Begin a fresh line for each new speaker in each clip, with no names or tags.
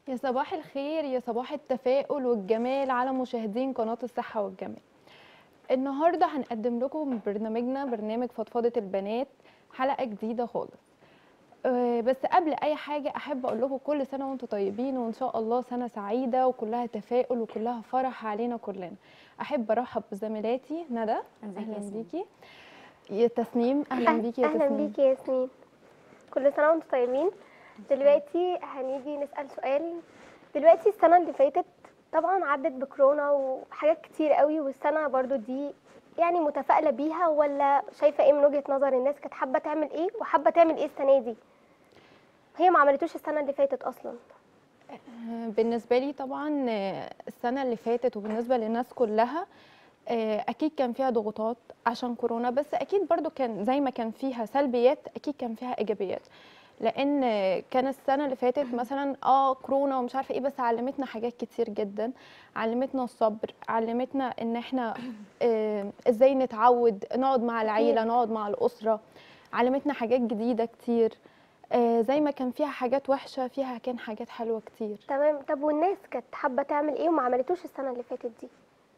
يا صباح الخير يا صباح التفاؤل والجمال على مشاهدين قناة الصحة والجمال النهاردة هنقدم لكم برنامجنا برنامج فضفضة البنات حلقة جديدة خالص أه، بس قبل أي حاجة أحب أقول لكم كل سنة وأنتم طيبين وإن شاء الله سنة سعيدة وكلها تفاؤل وكلها فرح علينا كلنا أحب أرحب بزميلاتي ندى
ازيك يا
أهلا
ياسمين؟
بيكي يا تسنيم أهلا بيكي يا
اهلا
تسنيم
بيكي يا ياسمين كل سنه وانتم طيبين دلوقتي هنيجي نسال سؤال دلوقتي السنه اللي فاتت طبعا عدت بكورونا وحاجات كتير قوي والسنه برضو دي يعني متفائله بيها ولا شايفه ايه من وجهه نظر الناس كانت حابه تعمل ايه وحابه تعمل ايه السنه دي هي ما عملتوش السنه اللي فاتت اصلا
بالنسبة لي طبعا آه، السنة اللي فاتت وبالنسبة للناس كلها آه، أكيد كان فيها ضغوطات عشان كورونا بس أكيد برضو كان زي ما كان فيها سلبيات أكيد كان فيها إيجابيات لأن آه، كان السنة اللي فاتت مثلا اه كورونا ومش عارفة ايه بس علمتنا حاجات كتير جدا علمتنا الصبر علمتنا ان احنا آه، ازاي نتعود نقعد مع العيلة نقعد مع الأسرة علمتنا حاجات جديدة كتير آه، زي ما كان فيها حاجات وحشة فيها كان حاجات حلوة كتير
تمام طب والناس كانت حابه تعمل ايه وما عملتوش السنه اللي فاتت دي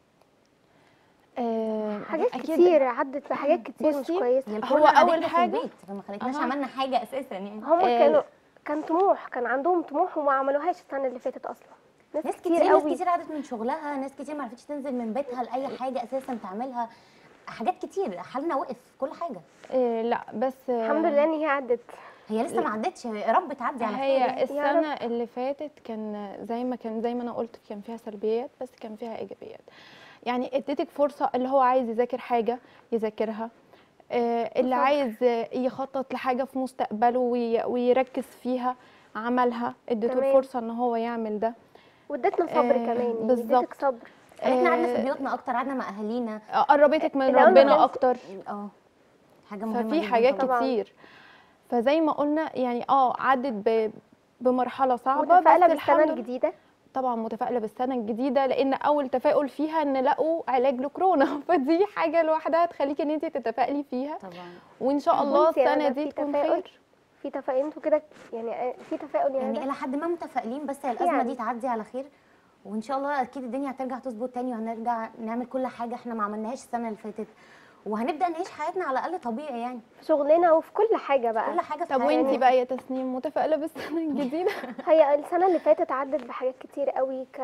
آه،
حاجات
أكيد
كتير عدت بحاجات كتير مش
بصي،
كويسه
هي
هو
الكورونا
أول
قعدتنا في
حاجة-
البيت فما خلتناش
أها.
عملنا حاجه اساسا يعني
هم
آه،
كانوا كان طموح كان عندهم طموح وما عملوهاش السنه اللي فاتت اصلا ناس,
ناس
كتير,
كتير ناس
قوي
كتير قعدت من شغلها ناس كتير ما عرفتش تنزل من بيتها لاي حاجه اساسا تعملها حاجات كتير حالنا وقف كل حاجه
آه، لا بس آه،
الحمد لله ان هي عدت
هي لسه ما عدتش يا رب تعدي على خير
هي
يعني.
السنة اللي فاتت كان زي ما كان زي ما انا قلت كان فيها سلبيات بس كان فيها ايجابيات يعني اديتك فرصة اللي هو عايز يذاكر حاجة يذاكرها آه، اللي
بالظبط.
عايز يخطط لحاجة في مستقبله وي- ويركز فيها عملها اديته
تمام.
الفرصة ان هو يعمل ده
وادتنا صبر
آه،
كمان يعني
بالظبط.
اديتك صبر
احنا قعدنا في
آه،
بيوتنا اكتر قعدنا مع اهالينا
آه، قربتك من
الأول ما
ربنا
كانش-
اكتر
اه حاجه مهمه
ففي
جداً
حاجات
طبعاً.
طبعاً.
كتير فزي ما قلنا يعني اه عدت ب بمرحلة صعبة بس
متفائله بالسنه
الحمد لله
الجديده
طبعا متفائله بالسنه الجديده لان اول تفاؤل فيها ان لقوا علاج لكورونا فدي حاجه لوحدها تخليكي ان انت تتفائلي فيها
طبعا
وان شاء الله
وانتي يا
السنه
ندى
دي
في
تكون
تفاؤل؟
خير
في تفاؤل انتوا كده يعني آه، في تفاؤل يا
يعني
ندى
الى حد ما متفائلين بس هي الازمه
يعني.
دي تعدي على خير وان شاء الله اكيد الدنيا هترجع تظبط تاني وهنرجع نعمل كل حاجه احنا ما عملناهاش السنه اللي فاتت وهنبدا نعيش حياتنا على الاقل طبيعي يعني
في شغلنا وفي كل حاجه بقى
كل حاجه في
طب
حياتنا.
وانتي بقى يا تسنيم متفائله بالسنه الجديده
هي السنه اللي فاتت عدت بحاجات كتير قوي ك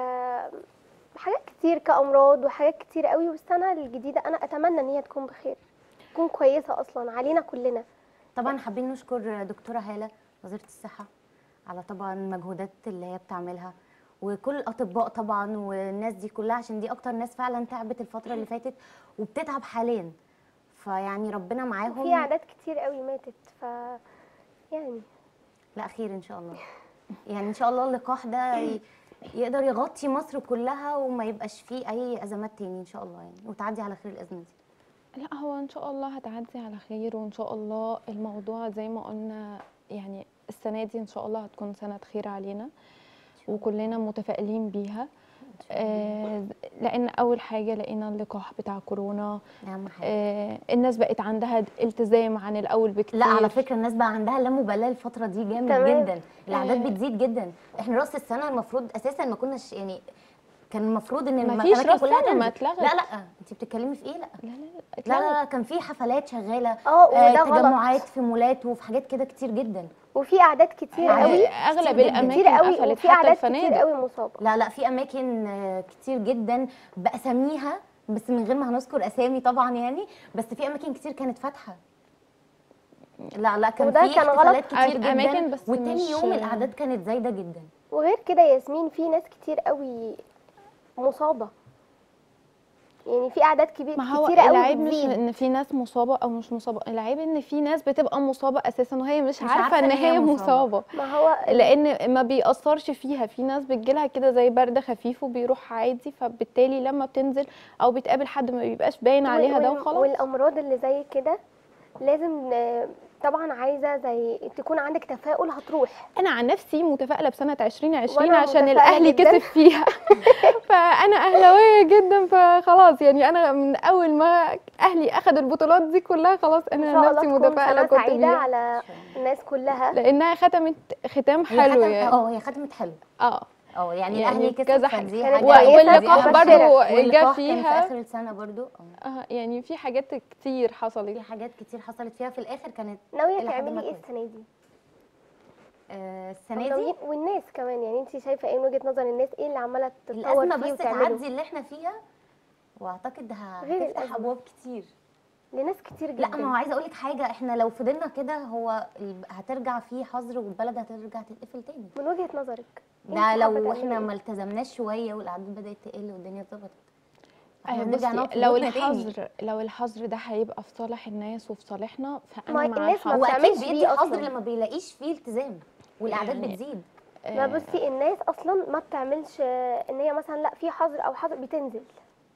حاجات كتير كامراض وحاجات كتير قوي والسنه الجديده انا اتمنى ان هي تكون بخير تكون كويسه اصلا علينا كلنا
طبعا حابين نشكر دكتوره هاله وزيره الصحه على طبعا المجهودات اللي هي بتعملها وكل الاطباء طبعا والناس دي كلها عشان دي اكتر ناس فعلا تعبت الفتره اللي فاتت وبتتعب حاليا فيعني ربنا معاهم
في اعداد كتير قوي ماتت ف يعني
لا خير ان شاء الله يعني ان شاء الله اللقاح ده ي- يقدر يغطي مصر كلها وما يبقاش فيه اي ازمات تاني ان شاء الله يعني وتعدي على خير الازمه دي
لا هو ان شاء الله هتعدي على خير وان شاء الله الموضوع زي ما قلنا يعني السنه دي ان شاء الله هتكون سنه خير علينا وكلنا متفائلين بيها آه لان اول حاجه لقينا اللقاح بتاع كورونا
اهم حاجه
آه الناس بقت عندها التزام عن الاول بكتير
لا على فكره الناس بقى عندها لا مبالاه الفتره دي جامد
تمام.
جدا الاعداد
آه.
بتزيد جدا احنا راس السنه المفروض اساسا ما كناش يعني كان المفروض ان الم-
مفيش
الأماكن
رأس
كلها
سنة، ما
تنزل.
اتلغت.
لا لا انت بتتكلمي في ايه لا
لا لا
لا
لا,
لا, لا كان في حفلات شغاله
اه وده غلط
تجمعات في مولات وفي حاجات كده كتير جدا
وفي اعداد كتير
يعني
قوي
اغلب
كتير جداً.
الاماكن
كتير قوي
قفلت
وفي
حتى
اعداد كتير
الفنادق
قوي مصابه
لا لا في اماكن آه، كتير جدا باساميها بس من غير ما هنذكر اسامي طبعا يعني بس في اماكن كتير كانت فاتحه لا لا كان
وده
في
كان غلط.
احتفالات كتير جدا
أماكن بس
وتاني
مش-
يوم الاعداد كانت زايده جدا
وغير كده يا ياسمين في ناس كتير قوي مصابه يعني في اعداد كبير
ما هو
كتير قوي
العيب مش
بتزيد.
ان في ناس مصابه او مش مصابه العيب ان في ناس بتبقى مصابه اساسا وهي مش,
مش
عارفه, ان هي
مصابة.
مصابه
ما هو
لان ما بيأثرش فيها في ناس بتجيلها كده زي برد خفيف وبيروح عادي فبالتالي لما بتنزل او بتقابل حد ما بيبقاش باين عليها ده
وال-
وخلاص
والامراض اللي زي كده لازم آه، طبعا عايزه زي تكون عندك تفاؤل هتروح
انا عن نفسي متفائله بسنه 2020
وأنا
عشان
متفائلة
الاهلي
جداً.
كسب فيها فانا اهلاويه جدا فخلاص يعني انا من اول ما اهلي اخد البطولات دي كلها خلاص
ان
انا
شاء الله
نفسي
تكون
متفائله
سنه
كنت
سعيده
بيها
على الناس كلها
لانها ختمت ختام
هي
حلو
ختم-
يعني
اه هي ختمت حلو
اه
اه يعني,
يعني
الاهلي كسب
كذا حاجة.
فدي
كانت
حاجه
كويسة
واللقاح
مبشرة.
برضو جه
واللقاح كان في
فيها
اخر السنه برضو اه
آه يعني في حاجات كتير حصلت
في حاجات كتير حصلت فيها في الاخر كانت
ناويه
إلى حد ما
تعملي ايه
كويس.
السنه دي
آه
أو
السنه دي
ناويين- والناس كمان يعني انت شايفه ايه من وجهه نظر الناس ايه اللي عماله تتطور
الازمه
فيه
بس
وتعمله
تعدي اللي احنا فيها واعتقد ه-
غير
هتفتح
الأزمة.
ابواب كتير
لناس كتير جدا
لا ما هو عايزه اقول لك حاجه احنا لو فضلنا كده هو ال- هترجع فيه حظر والبلد هترجع تتقفل تاني
من وجهه نظرك
ده
انت
لو
حابة
احنا
تعملي
ما التزمناش شويه والاعداد بدات تقل والدنيا اتظبطت احنا
أيوة
بنرجع
بصي
نقعد في
لو
بيوتنا تاني.
الحظر لو الحظر ده هيبقى في صالح الناس وفي صالحنا
ما
فانا مع
الناس ما
الحظر
هو اكيد
بتعملش
بيدي
بيه
حظر
أصلاً.
لما بيلاقيش فيه التزام والاعداد
يعني
بتزيد
ما
آه،
بصي الناس اصلا ما بتعملش آه، ان هي مثلا لا في حظر او حظر بتنزل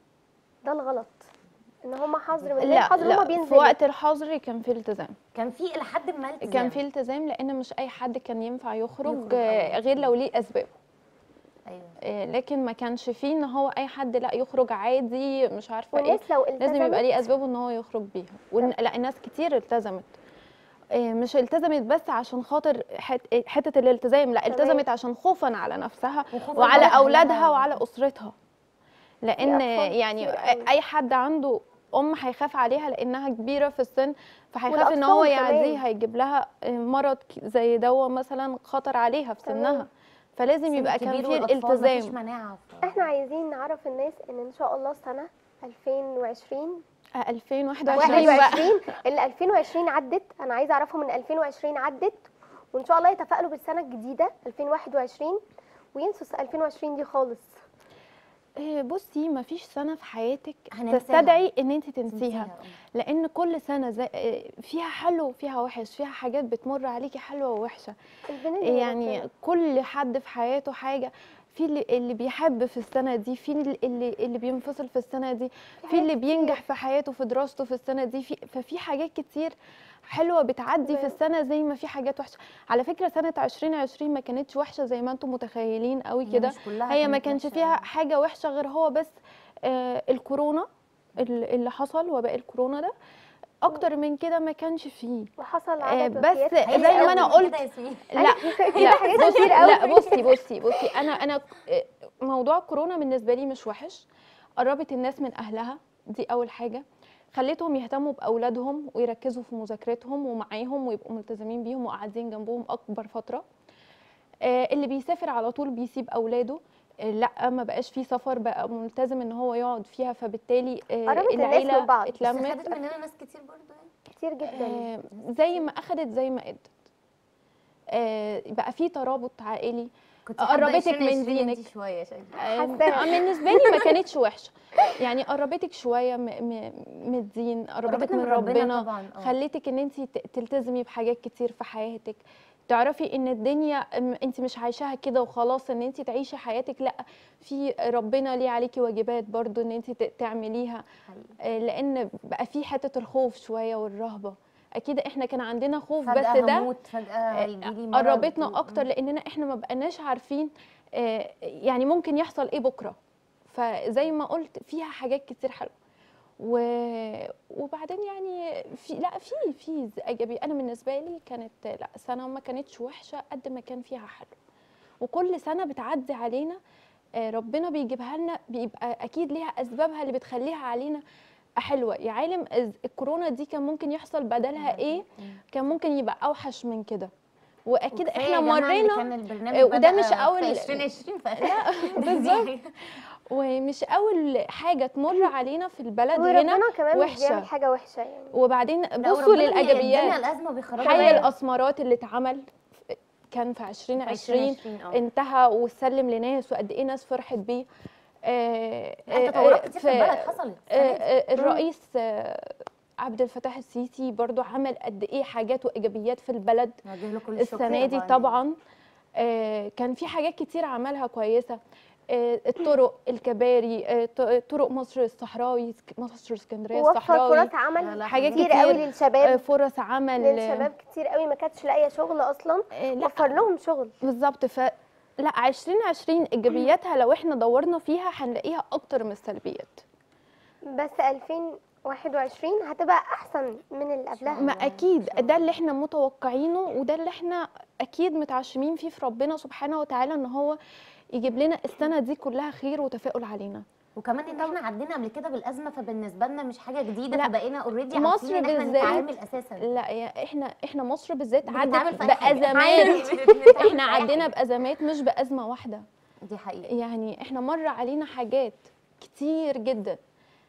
ده الغلط ان هما حظر من غير
لا
حظر هما
لا في
بينزلوا
وقت الحظر كان في التزام
كان في الى حد ما التزام
كان في التزام لان مش اي حد كان ينفع يخرج,
يخرج،
آه،
أيوة.
غير لو ليه اسباب
ايوه
آه، لكن ما كانش فيه ان هو اي حد لا يخرج عادي مش عارفه ايه
والناس لو
لازم يبقى
التزمت
ليه اسبابه ان هو يخرج بيها ون... لا ناس كتير التزمت آه، مش التزمت بس عشان خاطر حت... حته الالتزام لا
تمام.
التزمت عشان خوفا على نفسها
وخوفاً
وعلى
على
اولادها
أهلها.
وعلى اسرتها لان
أطفال
يعني
كتير قوي.
اي حد عنده ام هيخاف عليها لانها كبيره في السن فهيخاف ان هو
والأطفال كمان.
يعزيه هيجيب لها مرض ك- زي دوا مثلا خطر عليها في
تمام.
سنها فلازم
السن
يبقى كان
الكبير
في
والأطفال مفيش
الالتزام
مناعه ف-
احنا عايزين نعرف الناس ان ان شاء الله سنه 2020
آه، 2021 بقى
21 اللي 2020 عدت انا عايزه اعرفهم ان 2020 عدت وان شاء الله يتفائلوا بالسنه الجديده 2021 وينسوا 2020 دي خالص
آه، بصي ما فيش سنه في حياتك
هننساها.
تستدعي ان انت تنسيها
تنسيها، آه.
لان كل سنه زي آه، فيها حلو وفيها وحش فيها حاجات بتمر عليكي حلوه ووحشه
البنات دي
يعني
ربنا.
كل حد في حياته حاجه في اللي, اللي بيحب في السنه دي في اللي, اللي, اللي بينفصل في السنه دي في
حاجات
اللي
كتير.
بينجح في حياته في دراسته في السنه دي في ففي حاجات كتير حلوه بتعدي في
تمام.
السنه زي ما في حاجات وحشه على فكره سنه 2020 ما كانتش وحشه زي ما انتم متخيلين قوي
هي
كده
مش كلها
هي ما
كانت
كانش
وحشة
فيها
يعني.
حاجه وحشه غير هو بس آه الكورونا ال- اللي حصل وباء الكورونا ده اكتر من كده ما كانش فيه
وحصل
آه،
عدد
بس
وفيات
زي
كتير
ما أنا
قوي.
قلت-
كده يا ياسمين.
لا
كده
لا
حاجات
بصي
كتير قوي.
لا بصي بصي بصي انا انا آه، موضوع كورونا بالنسبه لي مش وحش قربت الناس من اهلها دي اول حاجه خليتهم يهتموا باولادهم ويركزوا في مذاكرتهم ومعاهم ويبقوا ملتزمين بيهم وقاعدين جنبهم اكبر فتره آه، اللي بيسافر على طول بيسيب اولاده آه، لا ما بقاش فيه سفر بقى ملتزم ان هو يقعد فيها فبالتالي آه،
قربت الناس
العيله
من بعض. بس
بس
اتلمت
خدت مننا ناس كتير برضه يعني
كتير جدا
آه، زي ما اخدت زي ما ادت آه، بقى في ترابط عائلي
كنت
قربتك
حابة
من
2020
دينك.
انتي شويه شايفه
آه،
حاساها.
بالنسبه لي ما كانتش وحشه يعني قربتك شويه م- م- من الدين قربتك
قربتنا
من
من ربنا
ربنا
طبعاً، آه.
خليتك ان انت تلتزمي بحاجات كتير في حياتك تعرفي ان الدنيا انت مش عايشاها كده وخلاص ان انت تعيشي حياتك لا في ربنا ليه عليكي واجبات برضو ان انت تعمليها
حقيقي.
آه، لان بقى في حته الخوف شويه والرهبه اكيد احنا كان عندنا خوف
فجأة
بس ده
هموت فجأة هيجيلي مرض
قربتنا
و-
اكتر لاننا احنا ما بقناش عارفين آه، يعني ممكن يحصل ايه بكره فزي ما قلت فيها حاجات كتير حلوه و... وبعدين يعني في لا في في ايجابي انا بالنسبه لي كانت لا سنه ما كانتش وحشه قد ما كان فيها حلو وكل سنه بتعدي علينا آه، ربنا بيجيبها لنا بيبقى اكيد ليها اسبابها اللي بتخليها علينا حلوه يا عالم إز- الكورونا دي كان ممكن يحصل بدلها ايه كان ممكن يبقى اوحش من كده واكيد
وكفاية
احنا
يا جماعة اللي
مرينا
كان البرنامج
آه، وده
بدأ
مش
في
أول-
2020 ف...
بالظبط. ومش اول حاجه تمر علينا في البلد هنا
وربنا كمان مش
وحشة.
بيعمل حاجه وحشه يعني
وبعدين
لا،
بصوا
وربنا بيقدمنا
للايجابيات
الازمه بيخرجنا
حي
منها.
الاسمرات اللي اتعمل كان في 2020
2020 اه.
انتهى وسلم لناس وقد ايه ناس فرحت بيه آه،
لا،
آه،
تطورات كتير في
في-
البلد حصلت
آه،
السنة دي.
آه، الرئيس آه، عبد الفتاح السيسي برضو عمل قد ايه حاجات وايجابيات في البلد
نوجه له كل الشكر
السنه دي طبعا آه، كان في حاجات كتير عملها كويسه آه، الطرق الكباري آه، ط- طرق مصر الصحراوي اسك- مصر اسكندريه
ووفر
الصحراوي
فرص عمل
حاجات
كتير
كتير.
قوي
آه،
للشباب
فرص عمل
للشباب كتير قوي ما كانتش لاقيه شغل اصلا
آه، لا
وفر لهم شغل
بالظبط ف لا 2020 ايجابياتها لو احنا دورنا فيها هنلاقيها اكتر من السلبيات
بس 2021 هتبقى احسن من اللي قبلها
ما اكيد ده اللي احنا متوقعينه وده اللي احنا اكيد متعشمين فيه في ربنا سبحانه وتعالى ان هو يجيب لنا السنه دي كلها خير وتفاؤل علينا
وكمان ان احنا عدينا قبل كده بالازمه فبالنسبه لنا مش حاجه جديده
لا.
فبقينا اوريدي
مصر
عارفين ان احنا
بالذات-
نتعامل اساسا
لا يا احنا احنا مصر بالذات
بنتعامل
عدت
في أي حاجة.
بازمات
بنتعامل
احنا
في أي
عدينا
حاجة.
بازمات مش بازمه واحده
دي حقيقه
يعني احنا مر علينا حاجات كتير جدا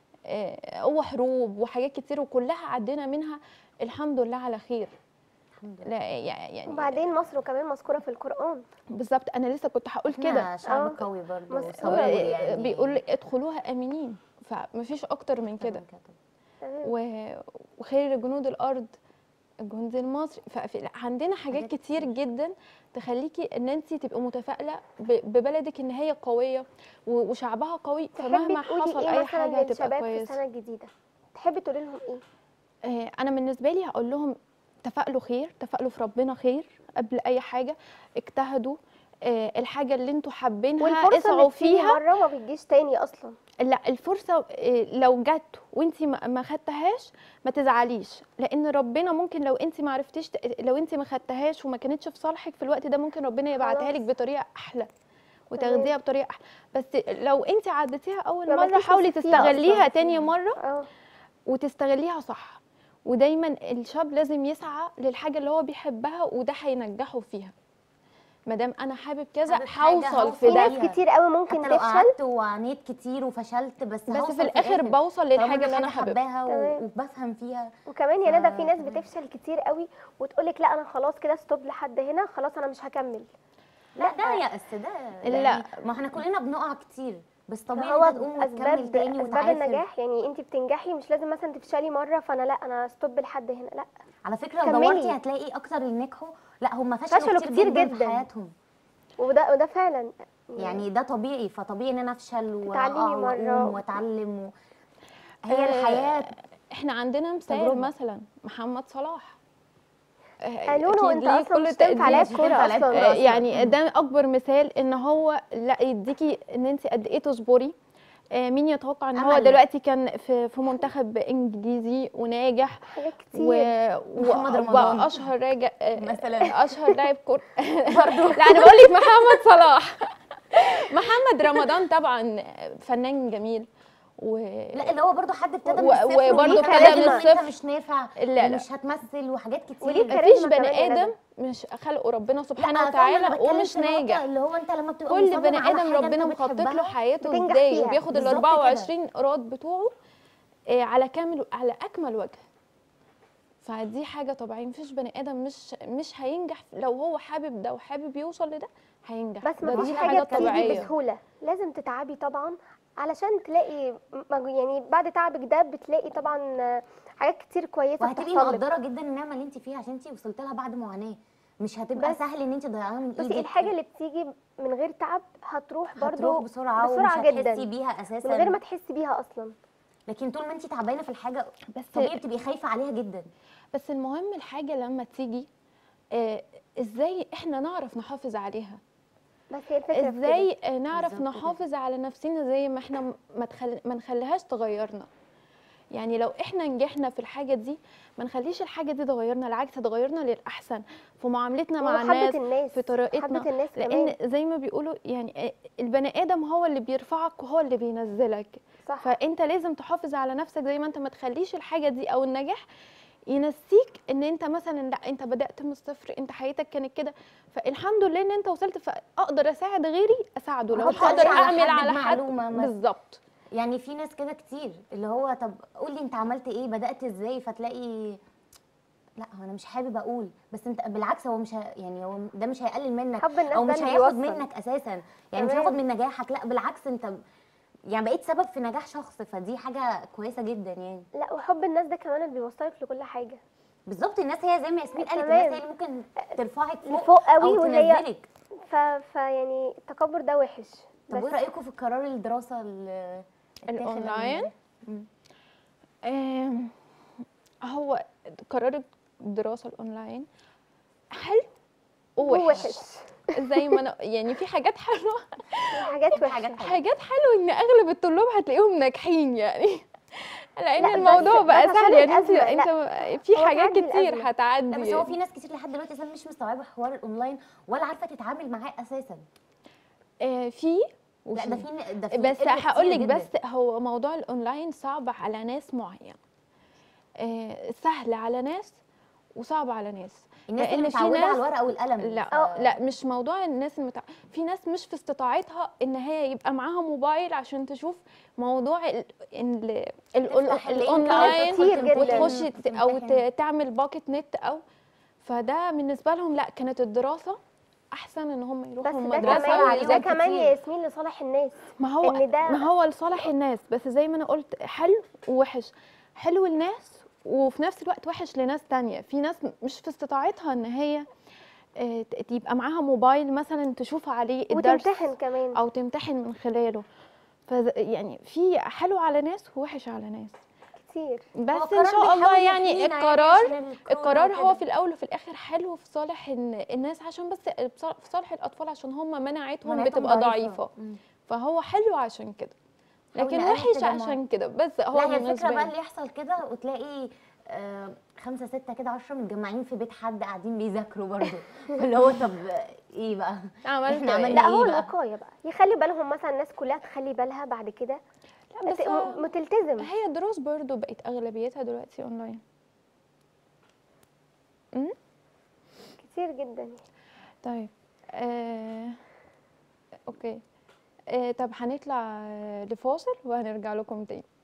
آه، وحروب وحاجات كتير وكلها عدينا منها الحمد لله على خير
الحمد لله
لا يعني
وبعدين مصر كمان مذكوره في القران
بالظبط انا لسه كنت هقول كده
احنا شعب
آه.
قوي برضه
مصر-
وصبور يعني
بيقول ادخلوها امنين فمفيش اكتر من كده
تمام
و- وخير جنود الارض الجند المصري فعندنا حاجات
حاجات
كتير جدا تخليكي ان انت تبقي متفائله ب- ببلدك ان هي قويه و- وشعبها قوي
تحبي
فمهما
تقولي
حصل
ايه
اي
مثلا
حاجه هتبقى
للشباب في
كويسه
السنه الجديده تحبي تقولي لهم ايه
آه، انا بالنسبه لي هقول لهم تفائلوا خير تفائلوا في ربنا خير قبل اي حاجه اجتهدوا آه، الحاجه اللي انتوا حابينها
والفرصه
اسعوا
اللي بتيجي
فيها
مره ما بتجيش تاني اصلا
لا الفرصه آه، لو جت وانت ما ما خدتهاش ما تزعليش لان ربنا ممكن لو انت ما عرفتيش ت- لو انت ما خدتهاش وما كانتش في صالحك في الوقت ده ممكن ربنا يبعتها
خلاص.
لك بطريقه احلى
تمام.
وتاخديها بطريقه احلى بس لو انت عديتيها اول
ما
مره
عملتيش
حاولي
نصيب فيها
تستغليها
أصلاً.
تاني مره
اه
وتستغليها صح ودايما الشاب لازم يسعى للحاجه اللي هو بيحبها وده هينجحه فيها ما دام انا حابب كذا
حابب حاجة
هوصل في
في
ده
ناس كتير قوي ممكن
حتى لو
تفشل
قعدت وعانيت كتير وفشلت بس
بس
هوصل
في الاخر بوصل
طالما
للحاجه اللي انا حاببها
حباها
تمام.
و- وبفهم فيها
وكمان يا ندى في
ف-
ناس
تمام.
بتفشل كتير قوي وتقولك لا انا خلاص كده ستوب لحد هنا خلاص انا مش هكمل
لا ده يأس ده
لا.
يعني ما احنا كلنا بنقع كتير بس طبيعي
هو
انت تقوم وتكمل
اسباب
تاني
اسباب
وتعافر
النجاح يعني انت بتنجحي مش لازم مثلا تفشلي مره فانا لا انا ستوب لحد هنا لا
على فكره لو
كملي.
دورتي هتلاقي اكتر اللي نجحوا لا هم فشلوا,
فشلوا
كتير,
كتير
جدا,
جداً.
في حياتهم
وده وده فعلا
يعني ده طبيعي فطبيعي ان انا افشل
تتعلمي
واقع
مرة.
واقوم واتعلم و... هي
آه،
الحياه
احنا عندنا مثال
تجربة.
مثلا محمد صلاح آه،
قالوا له
أكيد
انت
ليه
اصلا
كل
مش تنفع لاعب
تقدير.
كوره
تنفع لاعب
اصلا
كورة.
آه، يعني ده اكبر مثال ان هو لا يديكي ان انت قد ايه تصبري آه، مين يتوقع ان هو
أمل.
دلوقتي كان في في منتخب انجليزي وناجح
حاجات
و...
كتير
و...
محمد رمضان.
واشهر راجع
مثلاً.
اشهر لاعب كوره برضه لا انا بقول لك محمد صلاح محمد رمضان طبعا فنان جميل و
لا اللي هو برضو حد ابتدى من
و-
الصفر
وبرضه
وليه
ابتدى
كاريزما
من
إن انت
الصفر.
مش نافع
لا، لا.
ومش هتمثل وحاجات كتير
وليه
مفيش
كاريزما
بني
كمان يا
ادم مش خلقه ربنا سبحانه
لا، فاهمة، أنا
وتعالى
بتكلم
ومش
في نقطة
ناجح
اللي هو انت لما بتبقى
كل
مصمم
بني
على
ادم
حاجة
ربنا
انت
مخطط له
بتحبها،
حياته
بتنجح
ازاي
فيها.
وبياخد ال
بالظبط كده.
24 ايراد بتوعه آه، على كامل على اكمل وجه فدي حاجه طبيعيه مفيش بني ادم مش مش هينجح لو هو حابب ده وحابب يوصل لده هينجح
بس
ده
مفيش
دي
حاجه
حاجه
بتيجي
طبيعيه
بسهوله لازم تتعبي طبعا علشان تلاقي مج- يعني بعد تعبك ده بتلاقي طبعا آه، حاجات كتير كويسه
وهتبقي
بتحصل لك
مقدره جدا النعمه اللي انت فيها عشان انت وصلت لها بعد معاناه مش هتبقى
بس-
سهل ان انت تضيعيها من ايدك
بصي الحاجه اللي بتيجي من غير تعب هتروح برضو
هتروح بسرعه,
بسرعة
ومش
جداً.
هتحسي بيها اساسا
من غير ما تحسي بيها اصلا
لكن طول ما انت تعبانه في الحاجه
بس
طبيعي بتبقي خايفه عليها جدا
بس المهم الحاجه لما تيجي آه، ازاي احنا نعرف نحافظ عليها
بس هي الفكره في كده.
ازاي آه، نعرف
بالظبط كده.
نحافظ على نفسنا زي ما احنا م- ما تخل... ما نخليهاش تغيرنا يعني لو احنا نجحنا في الحاجه دي ما نخليش الحاجه دي تغيرنا العكس تغيرنا للاحسن في معاملتنا مع
وحبة
الناس
الناس
في طريقتنا
حبة الناس
لان
كمان
زي ما بيقولوا يعني آه، البني ادم هو اللي بيرفعك وهو اللي بينزلك
صح
فانت لازم تحافظ على نفسك زي ما انت ما تخليش الحاجه دي او النجاح ينسيك ان انت مثلا لا انت بدات من الصفر انت حياتك كانت كده فالحمد لله ان انت وصلت فاقدر اساعد غيري اساعده لو
ما تقولش
هقدر
على
اعمل
حد
على حد
بمعلومة مثلا.
بالظبط
يعني في ناس كده كتير اللي هو طب قولي انت عملت ايه بدات ازاي فتلاقي لا هو انا مش حابب اقول بس انت بالعكس هو مش ه... يعني هو ده مش هيقلل منك
حب الناس
او
ده
مش
اللي
هياخد
بيوصل.
منك اساسا يعني مش
تمام.
هياخد من نجاحك لا بالعكس انت يعني بقيت سبب في نجاح شخص فدي حاجه كويسه جدا يعني
لا وحب الناس ده كمان اللي بيوصلك لكل حاجه
بالظبط الناس هي زي ما ياسمين قالت
تمام.
الناس هي اللي ممكن ترفعك فوق
لفوق قوي
او
وهي
تنزلك
ف... فيعني التكبر ده وحش
طب وايه
بس-
رايكم في قرار الدراسه ال- اتاخد
الأونلاين؟
مم.
آم، هو قرار الدراسة الأونلاين حلو ووحش
ووحش
زي ما أنا يعني في حاجات حلوة
حاجات وحشه
حاجات
حاجات حلوة إن أغلب الطلاب هتلاقيهم ناجحين يعني لأن
لا، بس-
الموضوع
بس
بقى
عشان
سهل يعني انت
الأزمة،
انت في
هو
حاجات
تعدي
كتير
الأزمة.
هتعدي
لا بس هو في ناس كتير لحد دلوقتي اصلا مش مستوعبه حوار الاونلاين ولا عارفه تتعامل معاه اساسا
آه، في
لا
وفي.
ده في ده في
بس
قلة
هقول لك
كتير جداً.
بس هو موضوع الاونلاين صعب على ناس معين آه، سهل على ناس وصعب على ناس
الناس
لأن
اللي
في
متعوده على
ناس-
الورقه والقلم
لا
ف-
لا مش موضوع الناس المتع... في ناس مش في استطاعتها ان هي يبقى معاها موبايل عشان تشوف موضوع ال... ال... ال...
تفتح اللينك أو
الاونلاين
كتير
تدخل
جداً.
تمتحن-
وتخش ت- او
تمتحن.
ت- تعمل باكت نت او فده بالنسبه لهم لا كانت الدراسه احسن ان هم
بس
يروحوا
ده
المدرسه
كمان
عليهم
ده كمان
كتير.
يا ياسمين لصالح الناس
ما هو
إن ده-
ما هو لصالح الناس بس زي ما انا قلت حلو ووحش حلو الناس وفي نفس الوقت وحش لناس تانية في ناس مش في استطاعتها ان هي آه، ت- يبقى معاها موبايل مثلا تشوف عليه الدرس
وتمتحن كمان
او تمتحن من خلاله فز يعني في حلو على ناس ووحش على ناس
كتير
هو
بس
القرار
ان شاء الله
بيحاول
يعني
يحمينا
القرار
عشان الكورونا
القرار هو
وكده.
في الاول وفي الاخر حلو في صالح الن- الناس عشان بس في صالح الاطفال عشان هم مناعتهم
مناعتهم
بتبقى ضعيفه
مم.
فهو حلو عشان كده
حاول
لكن
نقلل
وحش
التجمع.
عشان كده بس هو
لا هي
بالنسبة
الفكره بقى
لي.
اللي يحصل كده وتلاقي آه، خمسة ستة كده عشرة متجمعين في بيت حد قاعدين بيذاكروا برضه اللي هو طب ايه بقى؟
عملت
إحنا عملنا
إيه؟
لا
إيه
هو
بقى؟
الوقايه بقى يخلي بالهم مثلا الناس كلها تخلي بالها بعد كده
لا بس
ت- م- تلتزم
هي الدروس برضو بقت اغلبيتها دلوقتي اونلاين أمم،
كتير جدا
طيب آه... اوكي آه... طب هنطلع آه، لفاصل وهنرجع لكم تاني